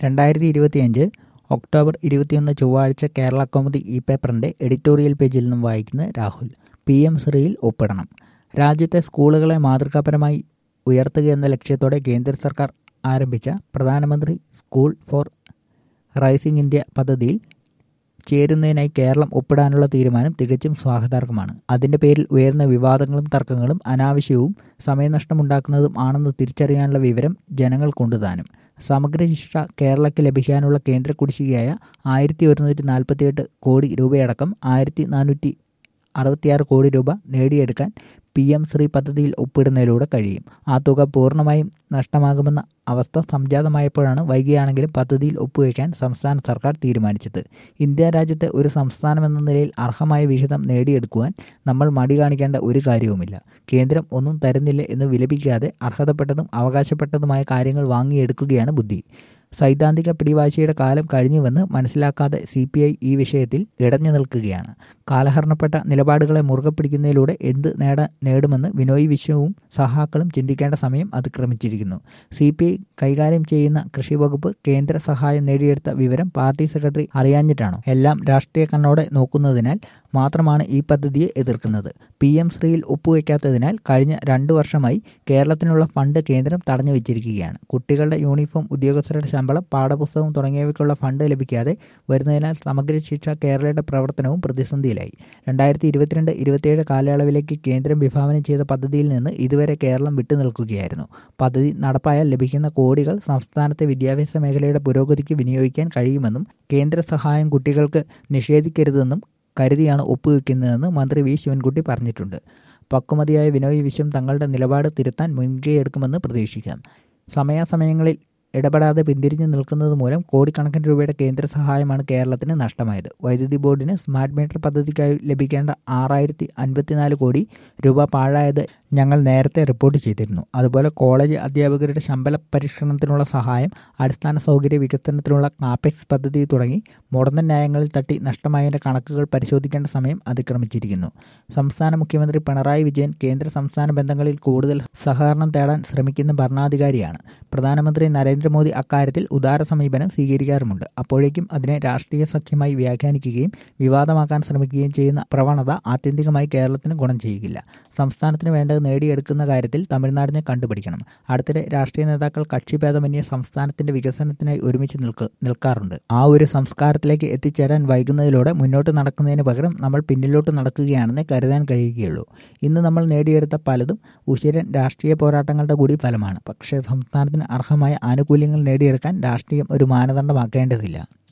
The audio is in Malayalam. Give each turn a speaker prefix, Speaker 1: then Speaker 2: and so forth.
Speaker 1: രണ്ടായിരത്തി ഇരുപത്തിയഞ്ച് ഒക്ടോബർ ഇരുപത്തിയൊന്ന് ചൊവ്വാഴ്ച കേരള കൗമുദി ഇ പേപ്പറിന്റെ എഡിറ്റോറിയൽ പേജിൽ നിന്നും വായിക്കുന്ന രാഹുൽ പി എം ശ്രീയിൽ ഒപ്പിടണം രാജ്യത്തെ സ്കൂളുകളെ മാതൃകാപരമായി ഉയർത്തുക എന്ന ലക്ഷ്യത്തോടെ കേന്ദ്ര സർക്കാർ ആരംഭിച്ച പ്രധാനമന്ത്രി സ്കൂൾ ഫോർ റൈസിംഗ് ഇന്ത്യ പദ്ധതിയിൽ ചേരുന്നതിനായി കേരളം ഒപ്പിടാനുള്ള തീരുമാനം തികച്ചും സ്വാഗതാർഹമാണ് അതിന്റെ പേരിൽ ഉയർന്ന വിവാദങ്ങളും തർക്കങ്ങളും അനാവശ്യവും സമയനഷ്ടമുണ്ടാക്കുന്നതും ആണെന്ന് തിരിച്ചറിയാനുള്ള വിവരം ജനങ്ങൾക്കുണ്ട് സമഗ്ര ശിക്ഷ കേരളയ്ക്ക് ലഭിക്കാനുള്ള കേന്ദ്ര കുടിശ്ശികയായ ആയിരത്തി ഒരുന്നൂറ്റി നാൽപ്പത്തിയെട്ട് കോടി രൂപയടക്കം ആയിരത്തി നാനൂറ്റി അറുപത്തിയാറ് കോടി രൂപ നേടിയെടുക്കാൻ പി എം ശ്രീ പദ്ധതിയിൽ ഒപ്പിടുന്നതിലൂടെ കഴിയും ആ തുക പൂർണ്ണമായും നഷ്ടമാകുമെന്ന അവസ്ഥ സംജാതമായപ്പോഴാണ് വൈകിയാണെങ്കിലും പദ്ധതിയിൽ ഒപ്പുവയ്ക്കാൻ സംസ്ഥാന സർക്കാർ തീരുമാനിച്ചത് ഇന്ത്യ രാജ്യത്തെ ഒരു സംസ്ഥാനമെന്ന നിലയിൽ അർഹമായ വിഹിതം നേടിയെടുക്കുവാൻ നമ്മൾ മടി കാണിക്കേണ്ട ഒരു കാര്യവുമില്ല കേന്ദ്രം ഒന്നും തരുന്നില്ല എന്ന് വിലപിക്കാതെ അർഹതപ്പെട്ടതും അവകാശപ്പെട്ടതുമായ കാര്യങ്ങൾ വാങ്ങിയെടുക്കുകയാണ് ബുദ്ധി സൈദ്ധാന്തിക പിടിവാശിയുടെ കാലം കഴിഞ്ഞുവെന്ന് മനസ്സിലാക്കാതെ സി പി ഐ ഈ വിഷയത്തിൽ ഇടഞ്ഞു നിൽക്കുകയാണ് കാലഹരണപ്പെട്ട നിലപാടുകളെ മുറുകെ പിടിക്കുന്നതിലൂടെ എന്ത് നേടാൻ നേടുമെന്ന് വിനോയ് വിശ്വവും സഹാക്കളും ചിന്തിക്കേണ്ട സമയം അതിക്രമിച്ചിരിക്കുന്നു സി പി ഐ കൈകാര്യം ചെയ്യുന്ന കൃഷി വകുപ്പ് കേന്ദ്ര സഹായം നേടിയെടുത്ത വിവരം പാർട്ടി സെക്രട്ടറി അറിയാഞ്ഞിട്ടാണോ എല്ലാം രാഷ്ട്രീയ കണ്ണോടെ നോക്കുന്നതിനാൽ മാത്രമാണ് ഈ പദ്ധതിയെ എതിർക്കുന്നത് പി എം ശ്രീയിൽ ഒപ്പുവെക്കാത്തതിനാൽ കഴിഞ്ഞ രണ്ടു വർഷമായി കേരളത്തിനുള്ള ഫണ്ട് കേന്ദ്രം തടഞ്ഞു വെച്ചിരിക്കുകയാണ് കുട്ടികളുടെ യൂണിഫോം ഉദ്യോഗസ്ഥരുടെ ശമ്പളം പാഠപുസ്തകം തുടങ്ങിയവയ്ക്കുള്ള ഫണ്ട് ലഭിക്കാതെ വരുന്നതിനാൽ സമഗ്ര ശിക്ഷ കേരളയുടെ പ്രവർത്തനവും പ്രതിസന്ധിയിലായി രണ്ടായിരത്തി ഇരുപത്തിരണ്ട് ഇരുപത്തിയേഴ് കാലയളവിലേക്ക് കേന്ദ്രം വിഭാവനം ചെയ്ത പദ്ധതിയിൽ നിന്ന് ഇതുവരെ കേരളം വിട്ടുനിൽക്കുകയായിരുന്നു പദ്ധതി നടപ്പായാൽ ലഭിക്കുന്ന കോടികൾ സംസ്ഥാനത്തെ വിദ്യാഭ്യാസ മേഖലയുടെ പുരോഗതിക്ക് വിനിയോഗിക്കാൻ കഴിയുമെന്നും കേന്ദ്ര സഹായം കുട്ടികൾക്ക് നിഷേധിക്കരുതെന്നും കരുതിയാണ് ഒപ്പുവെക്കുന്നതെന്ന് മന്ത്രി വി ശിവൻകുട്ടി പറഞ്ഞിട്ടുണ്ട് പക്വമതിയായ വിനോയ് വിശ്വം തങ്ങളുടെ നിലപാട് തിരുത്താൻ മുൻകൈയെടുക്കുമെന്ന് പ്രതീക്ഷിക്കാം സമയാസമയങ്ങളിൽ ഇടപെടാതെ പിന്തിരിഞ്ഞു നിൽക്കുന്നത് മൂലം കോടിക്കണക്കിന് രൂപയുടെ കേന്ദ്ര സഹായമാണ് കേരളത്തിന് നഷ്ടമായത് വൈദ്യുതി ബോർഡിന് സ്മാർട്ട് മീറ്റർ പദ്ധതിക്കായി ലഭിക്കേണ്ട ആറായിരത്തി അൻപത്തിനാല് കോടി രൂപ പാഴായത് ഞങ്ങൾ നേരത്തെ റിപ്പോർട്ട് ചെയ്തിരുന്നു അതുപോലെ കോളേജ് അധ്യാപകരുടെ ശമ്പള പരിഷ്കരണത്തിനുള്ള സഹായം അടിസ്ഥാന സൗകര്യ വികസനത്തിനുള്ള കാപെക്സ് പദ്ധതി തുടങ്ങി മുടന്തൻ ന്യായങ്ങളിൽ തട്ടി നഷ്ടമായതിൻ്റെ കണക്കുകൾ പരിശോധിക്കേണ്ട സമയം അതിക്രമിച്ചിരിക്കുന്നു സംസ്ഥാന മുഖ്യമന്ത്രി പിണറായി വിജയൻ കേന്ദ്ര സംസ്ഥാന ബന്ധങ്ങളിൽ കൂടുതൽ സഹകരണം തേടാൻ ശ്രമിക്കുന്ന ഭരണാധികാരിയാണ് പ്രധാനമന്ത്രി നരേന്ദ്രമോദി അക്കാര്യത്തിൽ ഉദാര സമീപനം സ്വീകരിക്കാറുമുണ്ട് അപ്പോഴേക്കും അതിനെ രാഷ്ട്രീയ സഖ്യമായി വ്യാഖ്യാനിക്കുകയും വിവാദമാക്കാൻ ശ്രമിക്കുകയും ചെയ്യുന്ന പ്രവണത ആത്യന്തികമായി കേരളത്തിന് ഗുണം ചെയ്യുകയില്ല സംസ്ഥാനത്തിന് വേണ്ടത് നേടിയെടുക്കുന്ന കാര്യത്തിൽ തമിഴ്നാടിനെ കണ്ടുപിടിക്കണം അടുത്തിടെ രാഷ്ട്രീയ നേതാക്കൾ കക്ഷിഭേദമന്യേ സംസ്ഥാനത്തിന്റെ വികസനത്തിനായി ഒരുമിച്ച് നിൽക്ക് നിൽക്കാറുണ്ട് ആ ഒരു സംസ്കാരത്തിലേക്ക് എത്തിച്ചേരാൻ വൈകുന്നതിലൂടെ മുന്നോട്ട് നടക്കുന്നതിന് പകരം നമ്മൾ പിന്നിലോട്ട് നടക്കുകയാണെന്ന് കരുതാൻ കഴിയുകയുള്ളൂ ഇന്ന് നമ്മൾ നേടിയെടുത്ത പലതും ഉശിരൻ രാഷ്ട്രീയ പോരാട്ടങ്ങളുടെ കൂടി ഫലമാണ് പക്ഷേ സംസ്ഥാനത്തിന് അർഹമായ ആനുകൂല്യങ്ങൾ നേടിയെടുക്കാൻ രാഷ്ട്രീയം ഒരു മാനദണ്ഡമാക്കേണ്ടതില്ല